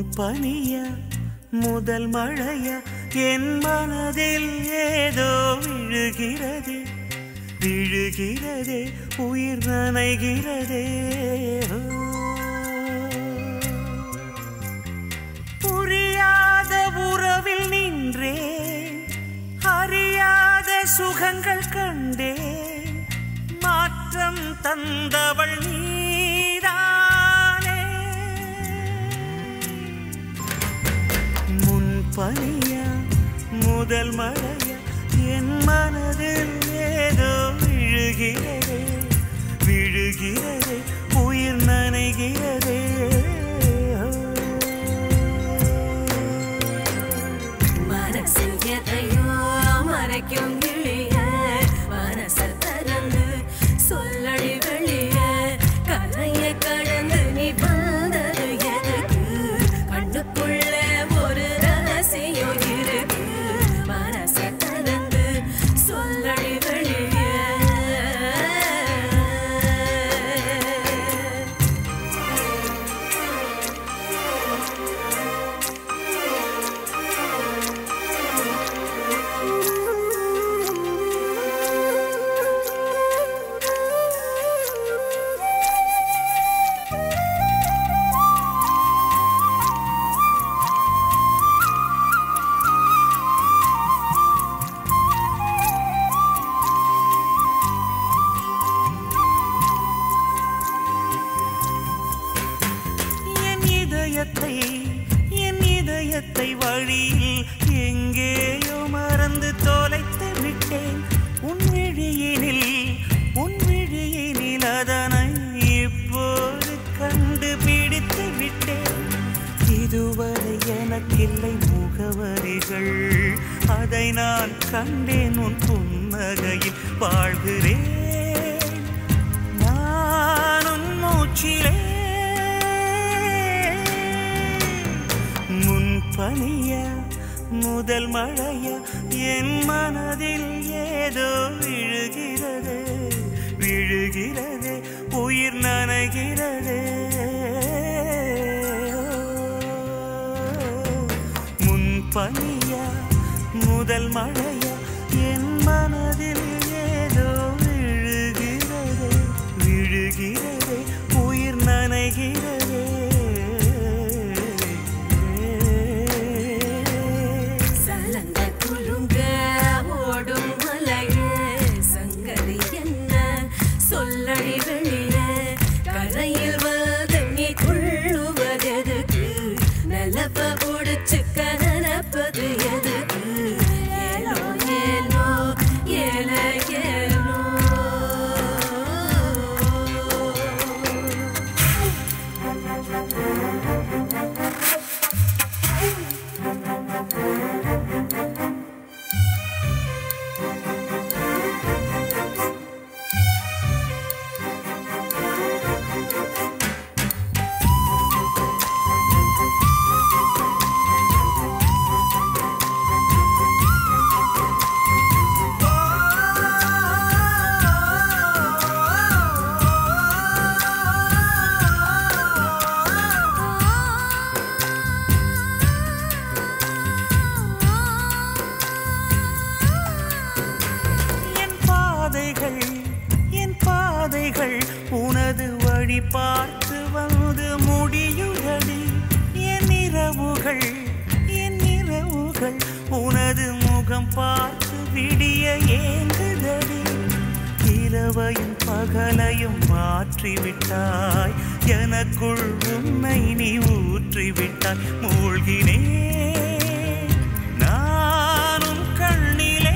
பனிய முதல் மழைய என் மனதில் ஏதோ விழுகிறதே விழுகிறதே உயிர் நனைகிறதே ஓ. புரியாத உறவில் நின்றேன் அறியாத சுகங்கள் கண்டேன் மாற்றம் தந்தவள் நீதானே முன் பனியா முதல் மழையா என் மனதில் ஏதோ விழுகிறதே விழுகிறதே உயிர் நனைகிறதே மனசில் எதையோ மறைக்கும் கிளிய மனசல் திறந்து சொல்லடி வெளிய கரையை கடந்து நீ வந்தது எதுக்கு கண்ணுக்குள்ள ஒரு ரகசியம் இருக்கு மனசை திறந்து சொல்லடி வெளிய என் இதயத்தை என் இதயத்தை வழியில் எங்கேயோ மறந்து தொலைத்து விட்டேன் உன் விழியினில் உன் விழியினில் அதனை இப்போது கண்டுபிடித்து விட்டேன் இதுவரை எனக்கில்லை முகவரிகள் அதை நான் கண்டேன் உன் புன்னகையில் வாழ்கிறேன் நானும் மூச்சிலே முன் பனிய முதல் மழைய என் மனதில் ஏதோ விழுகிறது விழுகிறது உயிர் நனைகிறது முன் பனிய முதல் மழைய என் மனதில் ஏதோ விழுகிறது விழுகிறது உயிர் நனைகிறது சலங்க குலுங்க ஓடும் மலையே சங்கதி என்ன சொல்லடி வெளியே கரையில் வந்து நீ துள்ளுவதெதுக்கு நிலப்ப ஒடிச்சுக்க நினைப்பது எதுக்கு ஏலோ ஏலோ ஏல ஏலோ என் பாதைகள் என் பாதைகள் உனது வழி பார்த்து வந்து முடியுதடி என் இரவுகள் என் இரவுகள் உனது முகம் பார்த்து விடிய ஏங்குதடி இரவையும் பகலையும் மாற்றிவிட்டாய் எனக்குள் உன்னை நீ ஊற்றிவிட்டாய் மூழ்கினேன் நானும் கண்ணிலே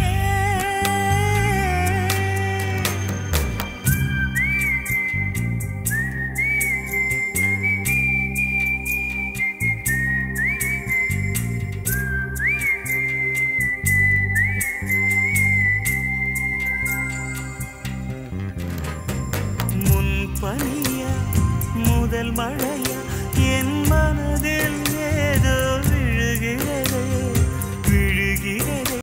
முன் பனிய முதல் மழைய